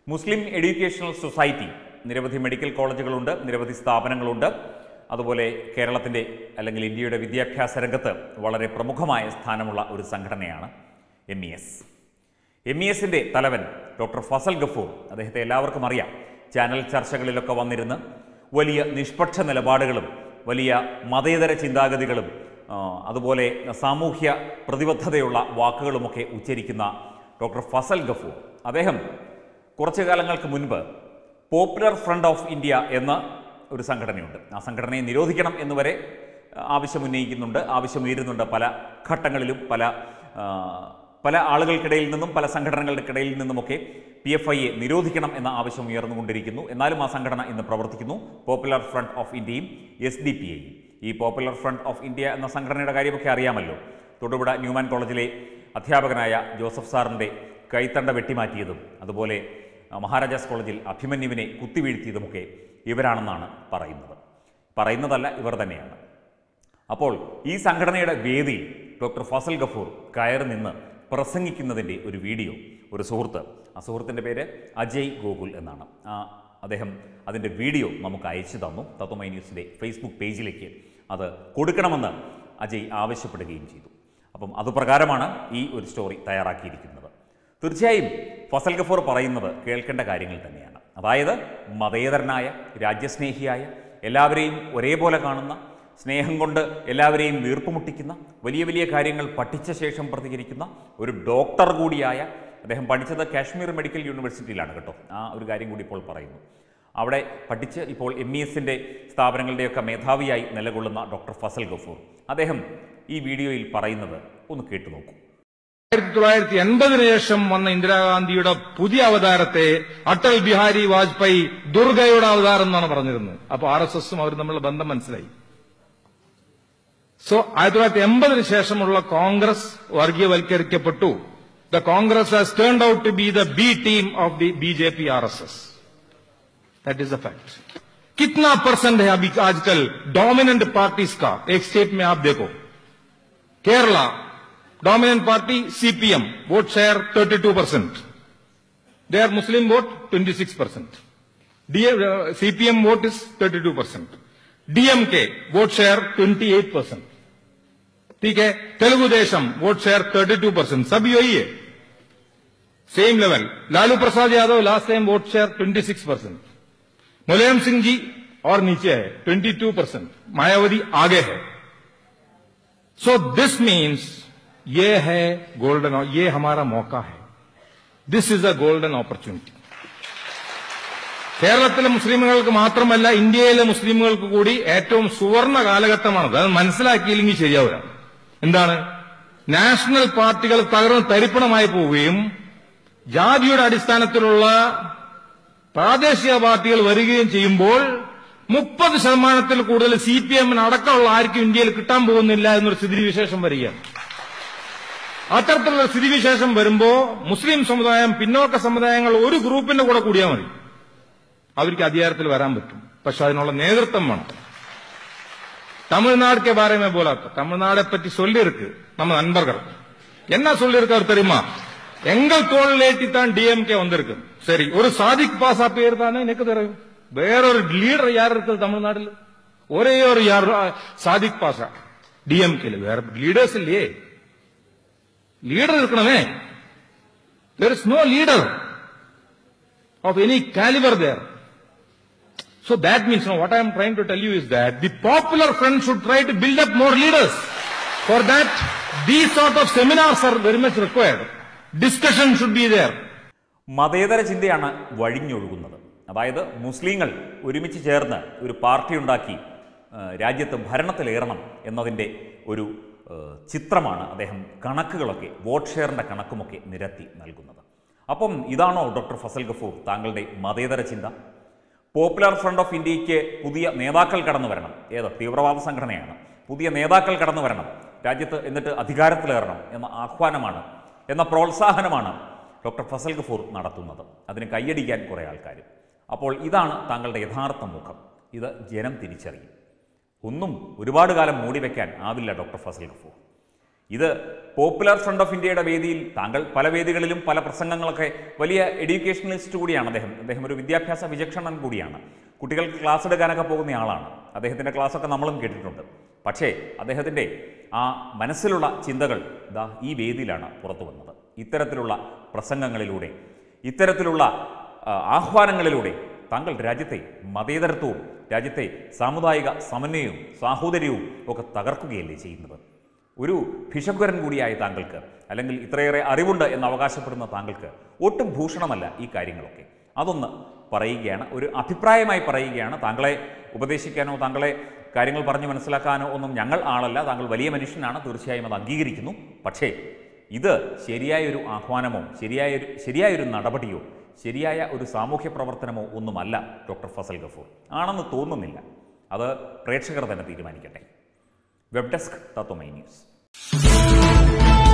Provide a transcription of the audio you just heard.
മുസ്ലിം educational society നിരവധി medical കോളേജുകളുണ്ട് നിരവധി സ്ഥാപനങ്ങളുണ്ട് അതുപോലെ കേരളത്തിൻ്റെ അല്ലെങ്കിൽ ഇന്ത്യയുടെ വിദ്യാഭ്യാസ രംഗത്ത് വളരെ പ്രമുഖമായ സ്ഥാനമുള്ള ഒരു സംഘടനയാണ് M E S M E എസിൻ്റെ തലവൻ ഡോക്ടർ ഫസൽ ഗഫൂർ അദ്ദേഹത്തെ എല്ലാവർക്കും അറിയാം ചാനൽ ചർച്ചകളിലൊക്കെ വന്നിരുന്ന് വലിയ നിഷ്പക്ഷ നിലപാടുകളും വലിയ മതേതര ചിന്താഗതികളും ആ, അതുപോലെ സാമൂഹ്യ പ്രതിബദ്ധതയുള്ള വാക്കുകളുമൊക്കെ ഉച്ചരിക്കുന്ന ഡോക്ടർ ഫസൽ ഗഫൂർ അദ്ദേഹം കുറച്ചു കാലങ്ങൾക്ക് മുൻപ് പോപ്പുലർ ഫ്രണ്ട് ഓഫ് ഇന്ത്യ എന്ന ഒരു സംഘടനയുണ്ട് ആ സംഘടനയെ നിരോധിക്കണം എന്ന് വരെ ആവശ്യം ഉന്നയിക്കുന്നുണ്ട് ആവശ്യം ഉയരുന്നുണ്ട് പല ഘട്ടങ്ങളിലും പല ആ, പല ആളുകൾക്കിടയിൽ നിന്നും പല സംഘടനകൾക്കിടയിൽ നിന്നുമൊക്കെ പി എഫ് ഐയെ നിരോധിക്കണം എന്ന ആവശ്യം ഉയർന്നുകൊണ്ടിരിക്കുന്നു എന്നാലും ആ സംഘടന ഇന്ന് പ്രവർത്തിക്കുന്നു പോപ്പുലർ ഫ്രണ്ട് ഓഫ് ഇന്ത്യയും എസ് ഡി പി ഐയും ഈ പോപ്പുലർ ഫ്രണ്ട് ഓഫ് ഇന്ത്യ എന്ന സംഘടനയുടെ കാര്യമൊക്കെ അറിയാമല്ലോ തൊടുപുഴ ന്യൂമാൻ കോളേജിലെ അധ്യാപകനായ ജോസഫ് സാറിൻ്റെ കൈത്തണ്ട വെട്ടിമാറ്റിയതും അതുപോലെ ആ, മഹാരാജാസ് കോളേജിൽ അഭിമന്യുവിനെ കുത്തിവീഴ്ത്തിയതുമൊക്കെ ഇവരാണെന്നാണ് പറയുന്നത് പറയുന്നതല്ല ഇവർ തന്നെയാണ് അപ്പോൾ ഈ സംഘടനയുടെ വേദിയിൽ ഡോക്ടർ ഫസൽ ഗഫൂർ കയറി നിന്ന് പ്രസംഗിക്കുന്നതിൻ്റെ ഒരു വീഡിയോ ഒരു സുഹൃത്ത് ആ സുഹൃത്തിൻ്റെ പേര് അജയ് ഗോകുൽ എന്നാണ് ആ അദ്ദേഹം അതിൻ്റെ വീഡിയോ നമുക്ക് അയച്ചു തന്നു തത്വമൈ ന്യൂസിൻ്റെ ഫേസ്ബുക്ക് പേജിലേക്ക് അത് കൊടുക്കണമെന്ന് അജയ് ആവശ്യപ്പെടുകയും ചെയ്തു അപ്പം അതുപ്രകാരമാണ് ഈ ഒരു സ്റ്റോറി തയ്യാറാക്കിയിരിക്കുന്നത് തീർച്ചയായും ഫസൽ ഗഫൂർ പറയുന്നത് കേൾക്കേണ്ട കാര്യങ്ങൾ തന്നെയാണ് അതായത് മതേതരനായ രാജ്യസ്നേഹിയായ എല്ലാവരെയും ഒരേപോലെ കാണുന്ന സ്നേഹം കൊണ്ട് എല്ലാവരെയും വീർപ്പുമുട്ടിക്കുന്ന വലിയ വലിയ കാര്യങ്ങൾ പഠിച്ച ശേഷം പ്രതികരിക്കുന്ന ഒരു ഡോക്ടർ കൂടിയായ അദ്ദേഹം പഠിച്ചത് കാശ്മീർ മെഡിക്കൽ യൂണിവേഴ്സിറ്റിയിലാണ് കേട്ടോ ആ ഒരു കാര്യം കൂടി ഇപ്പോൾ പറയുന്നു അവിടെ പഠിച്ച് ഇപ്പോൾ എം ഇ എസിൻ്റെ സ്ഥാപനങ്ങളുടെയൊക്കെ മേധാവിയായി നിലകൊള്ളുന്ന ഡോക്ടർ ഫസൽ ഗഫൂർ അദ്ദേഹം ഈ വീഡിയോയിൽ പറയുന്നത് ഒന്ന് കേട്ടു നോക്കൂ ആയിരത്തി തൊള്ളായിരത്തി എൺപതിനു ശേഷം വന്ന ഇന്ദിരാഗാന്ധിയുടെ പുതിയ അവതാരത്തെ അടൽ ബിഹാരി വാജ്പേയി ദുർഗയുടെ അവതാരം എന്നാണ് പറഞ്ഞിരുന്നത് അപ്പൊ ആർ എസ് എസും അവർ തമ്മിലുള്ള ബന്ധം മനസ്സിലായി സോ ആയിരത്തി തൊള്ളായിരത്തി എൺപതിനു ശേഷമുള്ള കോൺഗ്രസ് വർഗീയവൽക്കരിക്കപ്പെട്ടു the Congress has turned out to be the B team of the B J P R S S that is the fact कितना परसेंट है अभी आजकल डोमिनेंट पार्टीज का एक स्टेट में आप देखो Kerala dominant party CPM vote share 32 percent there Muslim vote 26 percent CPM vote is 32 percent DMK vote share 28 percent ठीक है Telugu Desam vote share 32 percent सब यही है same level Lalu Prasad Yadav last time vote share 26 percent Mulayam Singh ji और नीचे है 22 परसेंट मायावती आगे है सो दिस मीन्स ये है गोल्डन ये हमारा मौका है this is a golden opportunity കേരളത്തിലെ മുസ്ലിമുകൾക്ക് മാത്രമല്ല ഇന്ത്യയിലെ മുസ്ലിമുകൾക്ക് കൂടി ഏറ്റവും സുവർണ കാലഘട്ടമാണത് അത് മനസ്സിലാക്കിയില്ലെങ്കിൽ ശരിയാവില്ല എന്താണ് നാഷണൽ പാർട്ടികൾ തകർന്ന് തരിപ്പണമായി പോവുകയും ജാതിയുടെ അടിസ്ഥാനത്തിലുള്ള പ്രാദേശിക പാർട്ടികൾ വരികയും ചെയ്യുമ്പോൾ മുപ്പത് ശതമാനത്തിൽ കൂടുതൽ സി പി എമ്മിന് അടക്കമുള്ള ആർക്കും ഇന്ത്യയിൽ കിട്ടാൻ പോകുന്നില്ല എന്നൊരു സ്ഥിതിവിശേഷം വരികയാണ് അത്തരത്തിലുള്ള സ്ഥിതിവിശേഷം വരുമ്പോ മുസ്ലിം സമുദായം പിന്നോക്ക സമുദായങ്ങൾ ഒരു ഗ്രൂപ്പിന്റെ കൂടെ കൂടിയാൽ മതി അവർക്ക് അധികാരത്തിൽ വരാൻ പറ്റും പക്ഷെ അതിനുള്ള നേതൃത്വം വേണം தமிழ்நாடு के बारे में बोला था தமிழ்நாடை பற்றி சொல்லி இருக்கு நம்ம நண்பர்கள் என்ன சொல்லி இருக்காரு தெரியுமா எங்கள் தோளிலேட்டி தான் டிஎம்கே வந்திருக்கு சரி ஒரு சாதிக் பாசா பேர் தானே எனக்கு தெரியும் வேறொரு லீடர் யார் இருக்குது தமிழ்நாடுல ஒரே ஒரு யார் சாதிக் பாசா டிஎம்கேல வேற லீடர்ஸ் இல்லையே ലീഡർ இருக்கணுமே there is no leader of any caliber there so that means you know, what i am trying to tell you is that the popular front should try to build up more leaders for that these sort of seminars are very much required discussion should be there മതേതര ചിന്തയാണ് വഴിഞ്ഞൊഴുകുന്നത് അതായത് മുസ്ലിങ്ങൾ ഒരുമിച്ച് ചേർന്ന് ഒരു party ഉണ്ടാക്കി ആ, രാജ്യത്ത് ഭരണത്തിലേറണം എന്നതിൻ്റെ ഒരു ആ, ചിത്രമാണ് അദ്ദേഹം കണക്കുകളൊക്കെ വോട്ട് ഷെയറിൻ്റെ കണക്കുമൊക്കെ നിരത്തി നൽകുന്നത് അപ്പം ഇതാണോ ഡോക്ടർ ഫസൽ ഗഫൂർ താങ്കളുടെ മതേതര ചിന്ത പോപ്പുലർ ഫ്രണ്ട് ഓഫ് ഇന്ത്യക്ക് പുതിയ നേതാക്കൾ കടന്നു വരണം ഏത് തീവ്രവാദ സംഘടനയാണ് പുതിയ നേതാക്കൾ കടന്നു വരണം രാജ്യത്ത് എന്നിട്ട് അധികാരത്തിലേറണം എന്ന ആഹ്വാനമാണ് എന്ന പ്രോത്സാഹനമാണ് ഡോക്ടർ ഫസൽ ഗഫൂർ നടത്തുന്നത് അതിന് കൈയടിക്കാൻ കുറേ ആൾക്കാർ അപ്പോൾ ഇതാണ് താങ്കളുടെ യഥാർത്ഥ മുഖം ഇത് ജനം തിരിച്ചറിയും ഒന്നും ഒരുപാട് കാലം മൂടിവെക്കാൻ ആവില്ല ഡോക്ടർ ഫസൽ ഗഫൂർ ഇത് പോപ്പുലർ ഫ്രണ്ട് ഓഫ് ഇന്ത്യയുടെ വേദിയിൽ താങ്കൾ പല വേദികളിലും പല പ്രസംഗങ്ങളൊക്കെ വലിയ എഡ്യൂക്കേഷണലിസ്റ്റ് കൂടിയാണ് അദ്ദേഹം അദ്ദേഹം ഒരു വിദ്യാഭ്യാസ വിചക്ഷണൻ കൂടിയാണ് കുട്ടികൾക്ക് ക്ലാസ് എടുക്കാനൊക്കെ പോകുന്ന ആളാണ് അദ്ദേഹത്തിൻ്റെ ക്ലാസ്സൊക്കെ നമ്മളും കേട്ടിട്ടുണ്ട് പക്ഷേ അദ്ദേഹത്തിൻ്റെ ആ മനസ്സിലുള്ള ചിന്തകൾ ഇതാ ഈ വേദിയിലാണ് പുറത്തു വന്നത് ഇത്തരത്തിലുള്ള പ്രസംഗങ്ങളിലൂടെ ഇത്തരത്തിലുള്ള ആ, ആഹ്വാനങ്ങളിലൂടെ താങ്കൾ രാജ്യത്തെ മതേതരത്വവും രാജ്യത്തെ സാമുദായിക സമന്വയവും സാഹോദര്യവും ഒക്കെ തകർക്കുകയല്ലേ ചെയ്യുന്നത് ഒരു ഭിഷഗ്വരൻ കൂടിയായ താങ്കൾക്ക് അല്ലെങ്കിൽ ഇത്രയേറെ അറിവുണ്ട് എന്ന് അവകാശപ്പെടുന്ന താങ്കൾക്ക് ഒട്ടും ഭൂഷണമല്ല ഈ കാര്യങ്ങളൊക്കെ അതൊന്ന് പറയുകയാണ് ഒരു അഭിപ്രായമായി പറയുകയാണ് താങ്കളെ ഉപദേശിക്കാനോ താങ്കളെ കാര്യങ്ങൾ പറഞ്ഞു മനസ്സിലാക്കാനോ ഒന്നും ഞങ്ങൾ ആളല്ല താങ്കൾ വലിയ മനുഷ്യനാണ് തീർച്ചയായും അത് അംഗീകരിക്കുന്നു പക്ഷേ ഇത് ശരിയായൊരു ആഹ്വാനമോ ശരിയായൊരു ശരിയായൊരു നടപടിയോ ശരിയായ ഒരു സാമൂഹ്യ പ്രവർത്തനമോ ഒന്നുമല്ല ഡോക്ടർ ഫസൽ ഗഫൂർ ആണെന്ന് തോന്നുന്നില്ല അത് പ്രേക്ഷകർ തന്നെ തീരുമാനിക്കട്ടെ വെബ് ഡെസ്ക് തത്വമൈ ന്യൂസ്